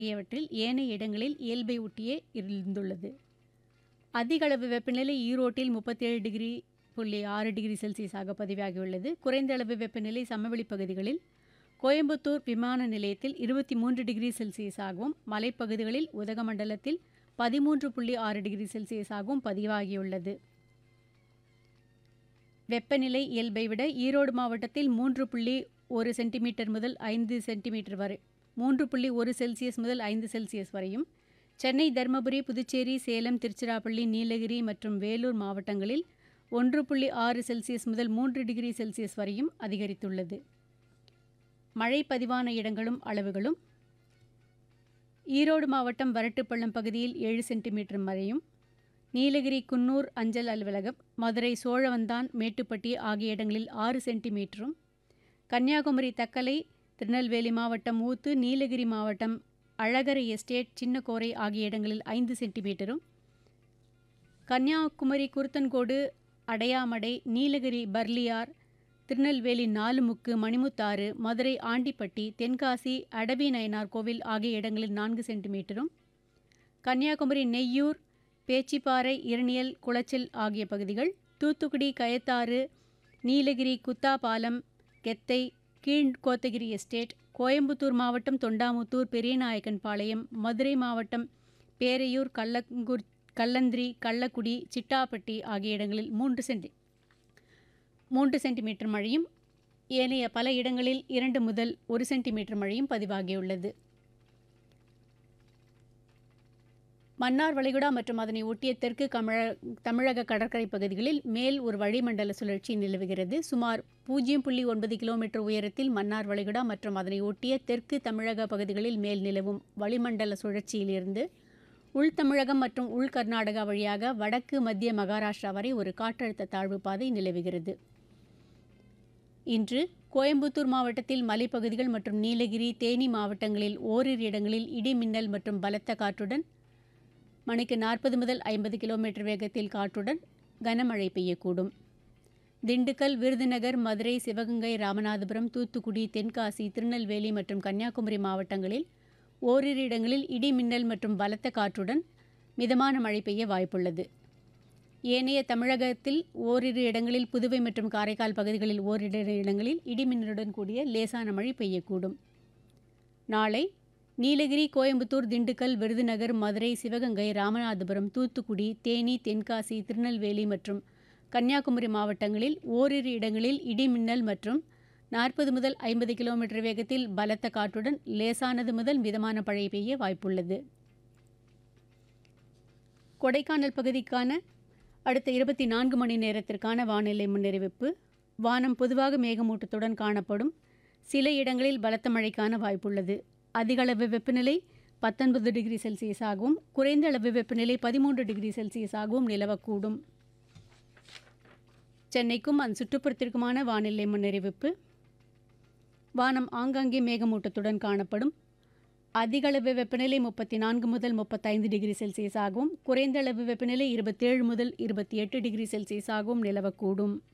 ஆகியவற்றில் ஏனைய இடங்களில் இயல்பை ஒட்டியே இருந்துள்ளது அதிகளவு வெப்பநிலை ஈரோட்டில் முப்பத்தேழு டிகிரி புள்ளி ஆறு டிகிரி செல்சியஸாக பதிவாகியுள்ளது குறைந்த அளவு வெப்பநிலை சமவெளி பகுதிகளில் கோயம்புத்தூர் விமான நிலையத்தில் இருபத்தி மூன்று டிகிரி செல்சியஸாகவும் மலைப்பகுதிகளில் உதகமண்டலத்தில் பதிமூன்று புள்ளி ஆறு டிகிரி செல்சியஸாகவும் பதிவாகியுள்ளது வெப்பநிலை இயல்பை விட ஈரோடு மாவட்டத்தில் மூன்று புள்ளி ஒரு சென்டிமீட்டர் முதல் ஐந்து சென்டிமீட்டர் வரை மூன்று புள்ளி ஒரு செல்சியஸ் முதல் ஐந்து செல்சியஸ் வரையும் சென்னை தருமபுரி புதுச்சேரி சேலம் திருச்சிராப்பள்ளி நீலகிரி மற்றும் வேலூர் மாவட்டங்களில் ஒன்று புள்ளி ஆறு செல்சியஸ் முதல் மூன்று டிகிரி செல்சியஸ் வரையும் அதிகரித்துள்ளது மழை பதிவான இடங்களும் அளவுகளும் ஈரோடு மாவட்டம் வரட்டுப்பள்ளம் பகுதியில் ஏழு சென்டிமீட்டர் வரையும் நீலகிரி குன்னூர் அஞ்சல் அலுவலகம் மதுரை சோழவந்தான் மேட்டுப்பட்டி ஆகிய இடங்களில் ஆறு சென்டிமீட்டரும் கன்னியாகுமரி தக்கலை திருநெல்வேலி மாவட்டம் ஊத்து நீலகிரி மாவட்டம் அழகரை எஸ்டேட் சின்னக்கோரை ஆகிய இடங்களில் ஐந்து சென்டிமீட்டரும் கன்னியாகுமரி குருத்தன்கோடு அடையாமடை நீலகிரி பர்லியார் திருநெல்வேலி நாலுமுக்கு மணிமுத்தாறு மதுரை ஆண்டிப்பட்டி தென்காசி அடவி நயனார் கோவில் ஆகிய இடங்களில் நான்கு சென்டிமீட்டரும் கன்னியாகுமரி நெய்யூர் பேச்சிப்பாறை இரணியல் குளச்சல் ஆகிய பகுதிகள் தூத்துக்குடி கயத்தாறு நீலகிரி குத்தாபாலம் கெத்தை கீழ் கோத்தகிரி எஸ்டேட் கோயம்புத்தூர் மாவட்டம் தொண்டாமுத்தூர் பெரியநாயக்கன்பாளையம் மதுரை மாவட்டம் பேரையூர் கள்ளங்குர் கல்லந்திரி கள்ளக்குடி சிட்டாப்பட்டி ஆகிய இடங்களில் மூன்று சென்டி மூன்று சென்டிமீட்டர் மழையும் ஏனைய பல இடங்களில் இரண்டு முதல் ஒரு சென்டிமீட்டர் மழையும் பதிவாகியுள்ளது மன்னார் வளைகுடா மற்றும் அதனை ஒட்டிய தெற்கு கமழ தமிழக கடற்கரை பகுதிகளில் மேல் ஒரு வளிமண்டல சுழற்சி நிலவுகிறது சுமார் பூஜ்ஜியம் புள்ளி ஒன்பது கிலோமீட்டர் உயரத்தில் மன்னார் வளைகுடா மற்றும் அதனை ஒட்டிய தெற்கு தமிழக பகுதிகளில் மேல் நிலவும் வளிமண்டல சுழற்சியிலிருந்து உள் தமிழகம் மற்றும் உள் கர்நாடகா வழியாக வடக்கு மத்திய மகாராஷ்டிரா வரை ஒரு காற்றழுத்த தாழ்வு பாதை நிலவுகிறது இன்று கோயம்புத்தூர் மாவட்டத்தில் மலைப்பகுதிகள் மற்றும் நீலகிரி தேனி மாவட்டங்களில் ஓரிரு இடங்களில் இடி மின்னல் மற்றும் பலத்த காற்றுடன் மணிக்கு நாற்பது முதல் ஐம்பது கிலோமீட்டர் வேகத்தில் காற்றுடன் கனமழை பெய்யக்கூடும் திண்டுக்கல் விருதுநகர் மதுரை சிவகங்கை ராமநாதபுரம் தூத்துக்குடி தென்காசி திருநெல்வேலி மற்றும் கன்னியாகுமரி மாவட்டங்களில் ஓரிரு இடங்களில் இடி மின்னல் மற்றும் பலத்த காற்றுடன் மிதமான மழை பெய்ய வாய்ப்புள்ளது ஏனைய தமிழகத்தில் ஓரிரு இடங்களில் புதுவை மற்றும் காரைக்கால் பகுதிகளில் ஓரிரு இடங்களில் இடிமின்னலுடன் கூடிய லேசான மழை பெய்யக்கூடும் நாளை நீலகிரி கோயம்புத்தூர் திண்டுக்கல் விருதுநகர் மதுரை சிவகங்கை ராமநாதபுரம் தூத்துக்குடி தேனி தென்காசி திருநெல்வேலி மற்றும் கன்னியாகுமரி மாவட்டங்களில் ஓரிரு இடங்களில் இடிமின்னல் மற்றும் நாற்பது முதல் ஐம்பது கிலோமீட்டர் வேகத்தில் பலத்த காற்றுடன் லேசானது முதல் மிதமான மழை பெய்ய வாய்ப்புள்ளது கொடைக்கானல் பகுதிக்கான அடுத்த இருபத்தி நான்கு மணி நேரத்திற்கான வானிலை முன்னறிவிப்பு வானம் பொதுவாக மேகமூட்டத்துடன் காணப்படும் சில இடங்களில் பலத்த மழைக்கான வாய்ப்புள்ளது அதிகளவு வெப்பநிலை பத்தொன்பது டிகிரி செல்சியஸாகவும் குறைந்த அளவு வெப்பநிலை பதிமூன்று டிகிரி செல்சியஸாகவும் நிலவக்கூடும் சென்னைக்கும் அதன் சுற்றுப்புறத்திற்குமான வானிலை முன்னறிவிப்பு வானம் ஆங்காங்கே மேகமூட்டத்துடன் காணப்படும் அதிகளவு வெப்பநிலை முப்பத்தி நான்கு முதல் முப்பத்தைந்து டிகிரி செல்சியஸாகவும் குறைந்த அளவு வெப்பநிலை இருபத்தேழு முதல் இருபத்தி எட்டு டிகிரி செல்சியஸாகவும் நிலவக்கூடும்